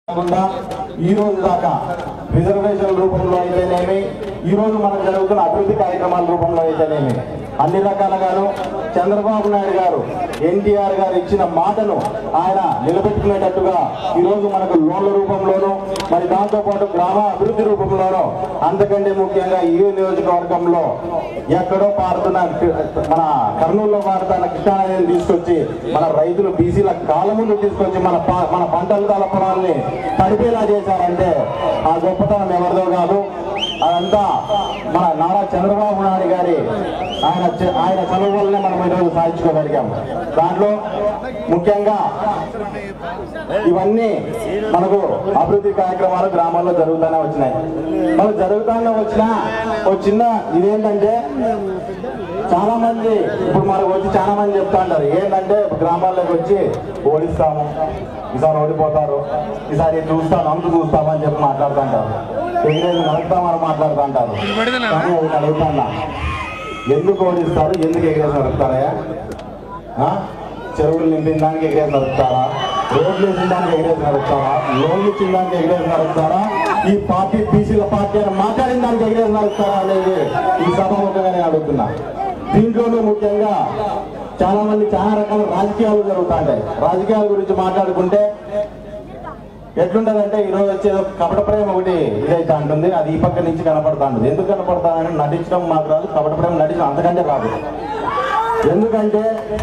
కాకుండా ఈ రోజు దాకా రిజర్వేషన్ రూపంలో అయితేనేమి ఈ రోజు మనకు జరుగుతున్న అభివృద్ధి కార్యక్రమాల రూపంలో అయితేనేమి అన్ని రకాలుగాను చంద్రబాబు నాయుడు గారు ఎన్టీఆర్ గారు ఇచ్చిన మాటను ఆయన నిలబెట్టుకునేటట్టుగా ఈ రోజు మనకు లోన్ల రూపంలోనూ మరి దాంతో పాటు గ్రామ అభివృద్ధి రూపంలోనూ అంతకంటే ముఖ్యంగా ఈ నియోజకవర్గంలో ఎక్కడో పారుతున్న మన కర్నూలులో పారుతున్న కృష్ణానదిని తీసుకొచ్చి మన రైతులు బీసీల కాలం ముందు తీసుకొచ్చి మన ప- మన పంటల కాల పొలాల్ని తడిపేలా చేశారంటే ఆ గొప్పతనం ఎవరిదో కాదు అదంతా మన నారా చంద్రబాబు నాయుడు గారి ఆయన చ- ఆయన చదువు వల్లనే మనం ఈరోజు సాధించుకోగలిగాం దాంట్లో ముఖ్యంగా ఇవన్నీ మనకు అభివృద్ధి కార్యక్రమాలు గ్రామాల్లో జరుగుతూనే వచ్చినాయి మనకు జరుగుతూనే వచ్చిన ఒక చిన్న ఇదేంటంటే చాలా మంది ఇప్పుడు మనకు వచ్చి చాలా మంది చెప్తా ఉంటారు ఏంటంటే గ్రామాల్లోకి వచ్చి ఓడిస్తాము ఈసారి ఓడిపోతారు ఈసారి ఇది చూస్తాను అంత చూస్తాము అని చెప్పి మాట్లాడుతుంటారు ఎగిరేది నడుపుతామని మాట్లాడుతుంటారు కానీ అది అడుగుతాను ఎందుకు ఓడిస్తారు ఎందుకు ఎగిరేసి నడుపుతారా ఆ? చెరువులు నింపిన దానికి ఎగిరేసి నడుపుతారా రోడ్లు వేసిన దానికి ఎగిరేసి నడుపుతారా లోన్లు ఇచ్చిన దానికి ఎగిరేసి నడుపుతారా ఈ పార్టీ బీసీల పార్టీ అని మాట్లాడిన దానికి ఎగిరేసి నడుపుతారా అనేది ఈ సభాముఖంగా నేను అడుగుతున్నా దీంట్లోనూ ముఖ్యంగా చాలా మంది చాలా రకాల రాజకీయాలు జరుగుతుంటాయి రాజకీయాల గురించి మాట్లాడుకుంటే ఎట్లుంటదంటే ఈ రోజు వచ్చేది ఒక కపట ప్రేమ ఒకటి ఇదైతే అంటుంది అది ఈ పక్క నుంచి కనపడతా ఉంటుంది ఎందుకు కనపడతానని నటించడం మాకు రాదు కపట ప్రేమ నటించడం అంతకంటే రాదు ఎందుకంటే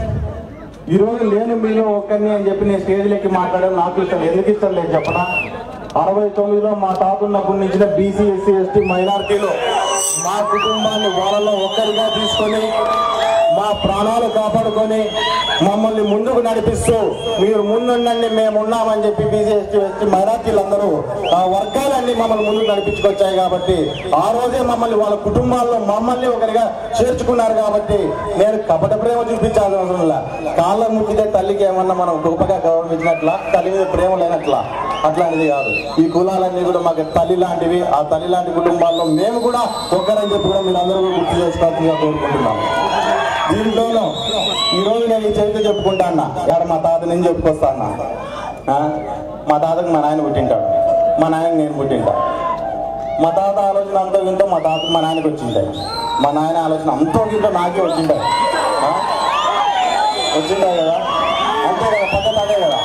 ఈ రోజు లేని మీలో ఒక్కరిని అని చెప్పి నేను స్టేజ్లోకి మాట్లాడడం నాకు ఇష్టం ఎందుకు ఇష్టం లేదు చెప్పనా అరవై తొమ్మిదిలో మా తాత ఉన్నప్పటి నుంచి బీసీ ఎస్సీ ఎస్టీ మైనార్టీలు మా కుటుంబాన్ని వాళ్ళలో ఒక్కరిగా తీసుకొని మా ప్రాణాలు కాపాడుకొని మమ్మల్ని ముందుకు నడిపిస్తూ మీరు ముందుండండి మేము ఉన్నామని చెప్పి బీసీ ఎస్టీ ఎస్టీ మైనార్టీలందరూ ఆ వర్గాలన్నీ మమ్మల్ని ముందుకు నడిపించుకొచ్చాయి కాబట్టి ఆ రోజే మమ్మల్ని వాళ్ళ కుటుంబాల్లో మమ్మల్ని ఒకరిగా చేర్చుకున్నారు కాబట్టి నేను కపట ప్రేమ చూపించాల్సిన అవసరం లే కాళ్ళ ముక్కితే తల్లికి ఏమన్నా మనం గొప్పగా గౌరవించినట్ల తల్లి మీద ప్రేమ లేనట్ల అట్లాంటిది కాదు ఈ కులాలన్నీ కూడా మాకు తల్లి లాంటివి ఆ తల్లి లాంటి కుటుంబాల్లో మేము కూడా ఒక్కరని చెప్పి కూడా మీరు అందరూ కూడా గుర్తు చేసుకోవాల్సిందిగా కోరుకుంటున్నాం దీంట్లోనూ ఈ రోజు నేను ఈ చరిత్ర చెప్పుకుంటా అన్న యాడ మా తాత నేను చెప్పుకొస్తా అన్న ఆ? మా తాతకు మా నాయన పుట్టింటాడు మా నాయనకి నేను పుట్టింటా మా తాత ఆలోచన అంతో ఇంతో మా తాతకు మా నాయనకి వచ్చింటాయి మా నాయన ఆలోచన అంతో ఇంతో నాకే వచ్చింటాయి ఆ? వచ్చింటాయి కదా అంతే కదా పద్ధతి అదే కదా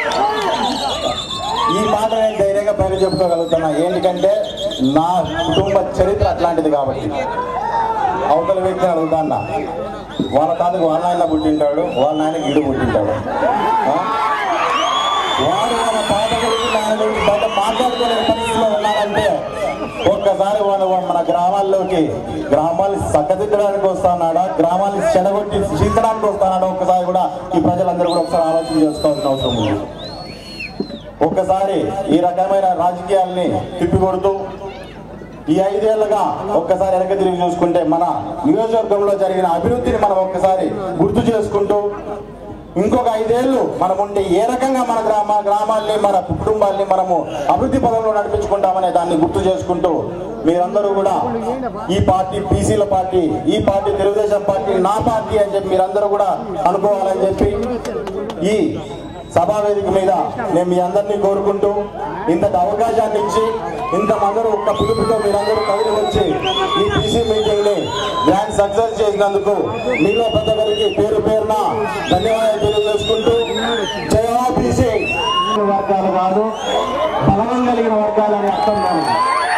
ఈ మాట నేను ధైర్యంగా పైన చెప్పుకోగలుగుతున్నా ఏంటంటే నా కుటుంబ చరిత్ర అట్లాంటిది కాబట్టి అవతల వ్యక్తిని అడుగుతాన్నా వాళ్ళ తాతకు వాళ్ళ ఆయన పుట్టింటాడు వాళ్ళ నాయనకి ఇడు పుట్టింటాడు ఆ? వాడు మన తాత గురించి నాయన గురించి బయట మాట్లాడుకునే పరిస్థితిలో ఉన్నారంటే ఒక్కసారి వాడు మన గ్రామాల్లోకి గ్రామాల్ని చక్కదిద్దడానికి వస్తున్నాడా గ్రామాల్ని చెడగొట్టి చీల్చడానికి వస్తున్నాడా ఒక్కసారి కూడా ఈ ప్రజలందరూ కూడా ఒకసారి ఆలోచన చేసుకోవాల్సిన అవసరం ఉంది ఒక్కసారి ఈ రకమైన రాజకీయాల్ని తిప్పికొడుతూ ఈ ఐదేళ్లుగా ఒక్కసారి వెనక తిరిగి చూసుకుంటే మన నియోజకవర్గంలో జరిగిన అభివృద్ధిని మనం ఒక్కసారి గుర్తు చేసుకుంటూ ఇంకొక ఐదేళ్లు మనం ఉండి ఏ రకంగా మన గ్రామ గ్రామాల్ని మన కుటుంబాల్ని మనము అభివృద్ధి పదంలో నడిపించుకుంటామనే దాన్ని గుర్తు చేసుకుంటూ మీరందరూ కూడా ఈ పార్టీ బీసీల పార్టీ ఈ పార్టీ తెలుగుదేశం పార్టీ నా పార్టీ అని చెప్పి మీరందరూ కూడా అనుకోవాలని చెప్పి ఈ సభా వేదిక మీద నేను మీ అందరినీ కోరుకుంటూ ఇంతటి అవకాశాన్ని ఇచ్చి ఇంతమందరూ ఒక్క పిలుపుతో మీరందరూ కదిలి వచ్చి ఈ బీసీ మీటింగ్ ని గ్రాండ్ సక్సెస్ చేసినందుకు మీలో ప్రతి ఒక్కరికి పేరు పేరున ధన్యవాదాలు తెలియజేసుకుంటూ జయ బీసీ వర్గాలు కాదు బలవం కలిగిన వర్గాలని అర్థం దానికి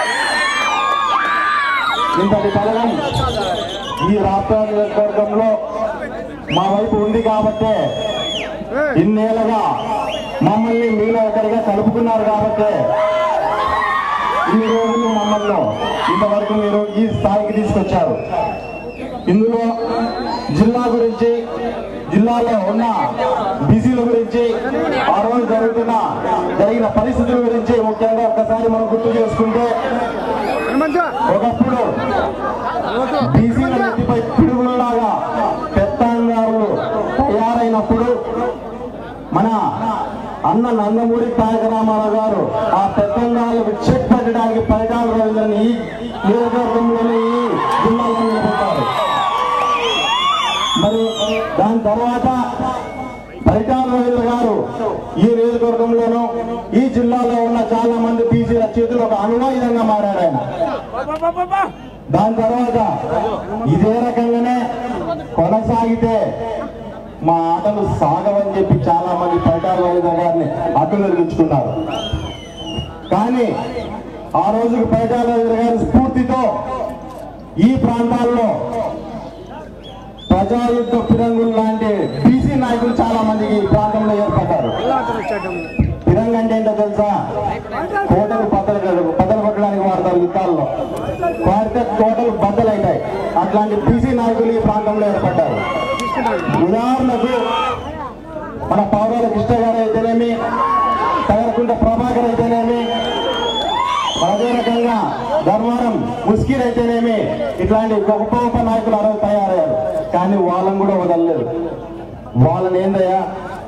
ఇంతటి బలగం ఈ రాష్ట్ర నియోజకవర్గంలో మా వైపు ఉంది కాబట్టే ఇన్నేళ్ళగా మమ్మల్ని మీలో ఒకరిగా కలుపుకున్నారు కాబట్టి ఈ రోజులు మమ్మల్ని ఇంతవరకు మీరు ఈ స్థాయికి తీసుకొచ్చారు ఇందులో జిల్లా గురించి జిల్లాలో ఉన్న బీసీల గురించి ఆ రోజు జరుగుతున్న జరిగిన పరిస్థితుల గురించి ముఖ్యంగా ఒక్కసారి మనం గుర్తు చేసుకుంటే ఒకప్పుడు బీసీల నెత్తిపై పిడుగుల్లాగా పెత్తంగారులు తయారైనప్పుడు మన అన్న నందమూరి తారక రామారావు గారు ఆ పెత్తంగారులకు చెక్ పెట్టడానికి పరిటాల రవీంద్రని ఈ నియోజకవర్గంలోని ఈ జిల్లాలో నిలబెట్టారు మరి దాని తర్వాత పరిటాల రవీంద్ర గారు ఈ నియోజకవర్గంలోనూ ఈ జిల్లాలో ఉన్న ఉన్న చాలా మంది బీసీల చేతులు ఒక అనువాయుధంగా మారాడు ఆయన దాని తర్వాత ఇదే రకంగానే కొనసాగితే మా ఆటలు సాగవని చెప్పి చాలా మంది పైటాల రవీంద్ర గారిని అడ్డు నిర్మించుకున్నారు కానీ ఆ రోజుకి పైటాల రవీంద్ర గారి స్ఫూర్తితో ఈ ప్రాంతాల్లో ప్రజాయుద్ధ ఫిరంగులు లాంటి బీసీ నాయకులు చాలా మందికి ఈ ప్రాంతంలో ఏర్పడ్డారు ఫిరంగ్ అంటే ఏంటో తెలుసా కోటలు బద్దలు బద్దలు కొట్టడానికి వాడతారు యుద్ధాల్లో వాడితే కోటలు బద్దలు అవుతాయి అట్లాంటి బీసీ నాయకులు ఈ ప్రాంతంలో ఏర్పడ్డారు ఉదాహరణకు మన పౌరాల కృష్ణ గారు అయితేనేమి తగరకుంట ప్రభాకర్ అయితేనేమి అదే రకంగా ధర్మవరం ముస్కిర్ అయితేనేమి ఇట్లాంటి గొప్ప గొప్ప నాయకులు ఆ రోజు తయారయ్యారు కానీ వాళ్ళని కూడా వదలలేదు వాళ్ళని ఏందయ్యా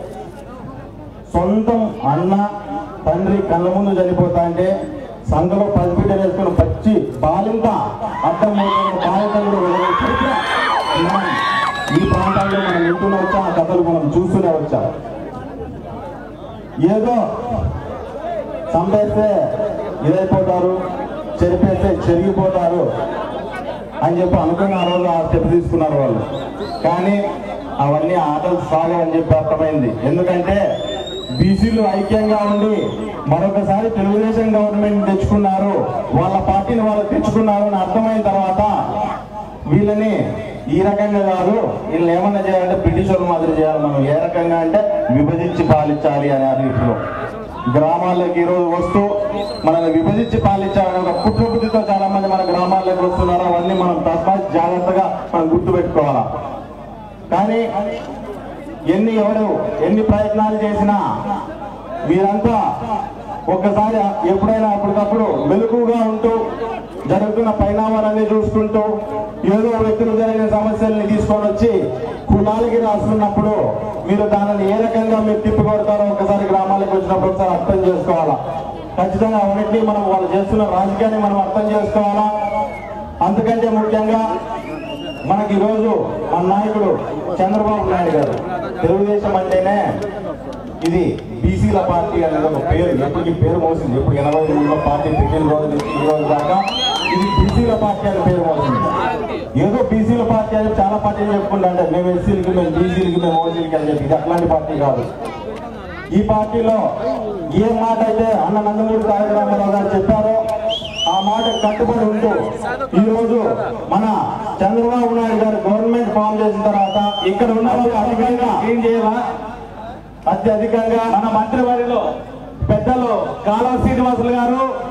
సొంతం అన్న తండ్రి కళ్ళ ముందు చనిపోతా అంటే సంఘలో పది బిడ్డలు వేసుకుని పచ్చి బాలింత అర్థం బాలింత కూడా వదిలే చరిత్ర మనం ఈ ప్రాంతాల్లో మనం వింటూనే వచ్చాం ఆ కథలు మనం చూస్తూనే వచ్చాం ఏదో చంపేస్తే ఇదైపోతారు చెరిపేస్తే చెరిగిపోతారు అని చెప్పి అనుకుని ఆ రోజు ఆ స్టెప్ తీసుకున్నారు వాళ్ళు కానీ అవన్నీ ఆటలు సాగవని చెప్పి అర్థమైంది ఎందుకంటే బీసీలు ఐక్యంగా ఉండి మరొకసారి తెలుగుదేశం గవర్నమెంట్ తెచ్చుకున్నారు వాళ్ళ పార్టీని వాళ్ళు తెచ్చుకున్నారు అని అర్థమైన తర్వాత వీళ్ళని ఈ రకంగా కాదు వీళ్ళని ఏమన్నా చేయాలంటే బ్రిటిష్ వాళ్ళు మాదిరి చేయాలి మనం ఏ రకంగా అంటే విభజించి పాలించాలి అనే ఆ రీతిలో గ్రామాల్లోకి ఈ రోజు వస్తూ మనల్ని విభజించి పాలించాలని ఒక కుట్ర బుద్ధితో చాలా మంది మన గ్రామాల్లోకి వస్తున్నారు అవన్నీ మనం తస్మా జాగ్రత్తగా మనం గుర్తు పెట్టుకోవాలా కానీ ఎన్ని ఎవరు ఎన్ని ప్రయత్నాలు చేసినా మీరంతా ఒక్కసారి ఎప్పుడైనా అప్పటికప్పుడు మెలకుగా ఉంటూ జరుగుతున్న పరిణామాలన్నీ చూసుకుంటూ ఏదో వ్యక్తులు జరిగిన సమస్యల్ని తీసుకొని వచ్చి కులాలకి రాస్తున్నప్పుడు మీరు దానిని ఏ రకంగా మీరు తిప్పికొడతారో ఒకసారి గ్రామాలకు వచ్చినప్పుడు ఒకసారి అర్థం చేసుకోవాలా ఖచ్చితంగా అవన్నింటినీ మనం వాళ్ళు చేస్తున్న రాజకీయాన్ని మనం అర్థం చేసుకోవాలా అందుకంటే ముఖ్యంగా మనకి ఈరోజు మన నాయకుడు చంద్రబాబు నాయుడు గారు తెలుగుదేశం అంటేనే ఇది బీసీల పార్టీ అనేది ఒక పేరు ఎప్పటికీ పేరు మోసింది ఎప్పుడు ఎనభై మూడులో పార్టీ పెట్టిన రోజు నుంచి ఈ రోజు దాకా ఇది బీసీల పార్టీ అని పేరు మోసింది ఏదో బీసీల పార్టీ అని చాలా పార్టీలు చెప్పుకుంటా మేము ఎస్సీలకి మేము బీసీలకి మేము ఓసీలకి అని చెప్పి ఇది అట్లాంటి పార్టీ కాదు ఈ పార్టీలో ఏ మాట అయితే అన్న నందమూరి తారక రామారావు గారు చెప్పారో ఆ మాట కట్టుబడి ఉంటూ ఈ రోజు మన చంద్రబాబు నాయుడు గారు గవర్నమెంట్ ఫామ్ చేసిన తర్వాత ఇక్కడ ఉన్న వాళ్ళు అధికంగా క్లీన్ చేయాలా అత్యధికంగా మన మంత్రివర్యులు పెద్దలు కాలువ శ్రీనివాసులు గారు